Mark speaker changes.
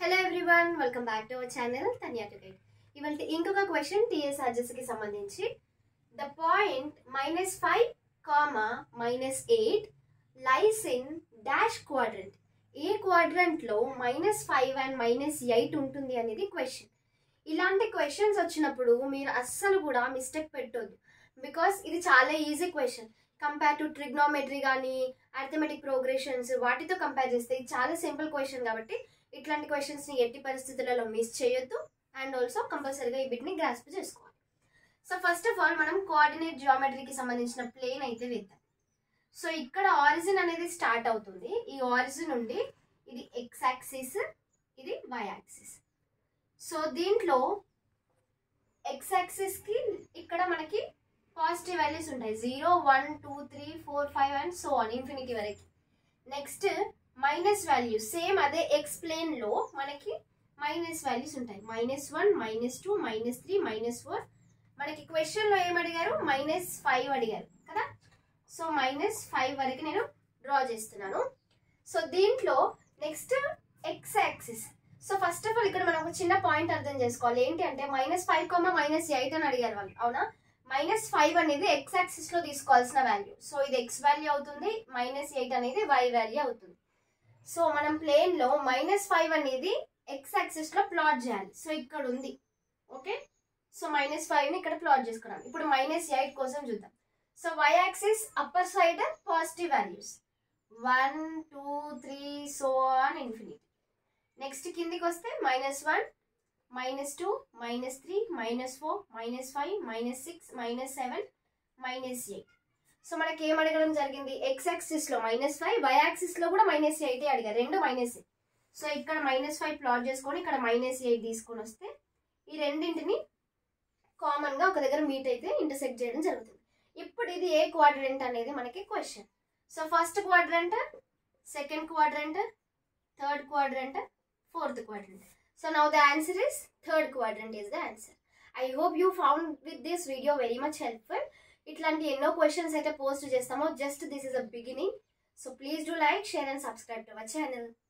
Speaker 1: Hello everyone welcome back to our channel Tanya to guide ఇవాళ ఇంకొక question TS కి సంబంధించి the point minus five comma minus eight lies in dash quadrant ఏ quadrant లో minus five and minus eight ఉంటుంది అనేది question ఇలాంటి questions వచ్చినప్పుడు మీరు అస్సలు కూడా మిస్టేక్ పెట్టొద్దు బికాస్ ఇది చాలా easy question compare to trigonometry కానీ అర్థమెటిక్ ప్రోగ్రెషన్స్ వాటితో కంపేర్ చేస్తే ఇది చాలా సింపుల్ క్వశ్చన్ కాబట్టి ఇట్లాంటి క్వశ్చన్స్ ని ఎట్టి పరిస్థితులలో మిస్ చేయొద్దు అండ్ ఆల్సో కంపల్సరీగా ఈ బిట్ని గ్రాస్ప్ చేసుకోవాలి సో ఫస్ట్ ఆఫ్ ఆల్ మనం కోఆర్డినేట్ జియోమెట్రీకి సంబంధించిన ప్లేన్ అయితే వేద్దాం సో ఇక్కడ ఆరిజిన్ అనేది స్టార్ట్ అవుతుంది ఈ ఆరిజిన్ నుండి ఇది ఎక్స్ యాక్సిస్ ఇది వై యాక్సిస్ సో దీంట్లో ఎక్స్ యాక్సిస్ కి ఇక్కడ మనకి పాజిటివ్ వాల్యూస్ ఉంటాయి zero one two three four five and so on infinity వరకు నెక్స్ట్ మైనస్ వాల్యూస్ సేమ్ అదే ఎక్స్ ప్లేన్ లో మనకి మైనస్ వాల్యూస్ ఉంటాయి minus one minus two minus three minus four మనకి క్వశ్చన్ లో ఏం అడిగారు మైనస్ ఫైవ్ అడిగారు కదా సో మైనస్ ఫైవ్ వరకు నేను డ్రా చేస్తున్నాను సో దీంట్లో next X axis so first of all ఇక్కడ మనం ఒక చిన్న పాయింట్ అర్థం చేసుకోవాలి ఏంటి అంటే minus five comma minus eight అని అడిగారు వాళ్ళు అవునా మైనస్ ఫైవ్ అనేది ఎక్స్ యాక్సిస్ లో తీసుకోవాల్సిన వాల్యూ సో ఇది ఎక్స్ వాల్యూ అవుతుంది మైనస్ ఎయిట్ అనేది వై వాల్యూ అవుతుంది సో మనం ప్లేన్ లో మైనస్ ఫైవ్ అనేది ఎక్స్ యాక్సిస్ లో ప్లాట్ చేయాలి సో ఇక్కడ ఉంది ఓకే సో మైనస్ ఫైవ్ ని ఇక్కడ ప్లాట్ చేసుకున్నాం ఇప్పుడు మైనస్ ఎయిట్ కోసం చూద్దాం so Y axis upper side positive values one two three so on infinity next కిందికి వస్తే minus one minus two minus three minus four minus five minus six minus seven minus eight so మనకి ఏం అడగడం జరిగింది X axis లో minus five Y axis లో కూడా minus eight అడిగారు రెండు మైనస్ సో ఇక్కడ మైనస్ ఫైవ్ ప్లాట్ చేసుకొని ఇక్కడ మైనస్ ఎయిట్ తీసుకొని వస్తే ఈ రెండింటిని కామన్ గా ఒక దగ్గర మీట్ అయితే ఇంటర్సెక్ట్ చేయడం జరుగుతుంది ఇప్పుడు ఇది ఏ క్వాడ్రెంట్ అనేది మనకి question so first quadrant second quadrant third quadrant fourth quadrant. So now the answer is third quadrant is the answer. I hope you found with this video very much helpful. ఇట్లాంటి ఎన్నో questions అయితే post చేస్తామో just this is a beginning so please do like share and subscribe to our channel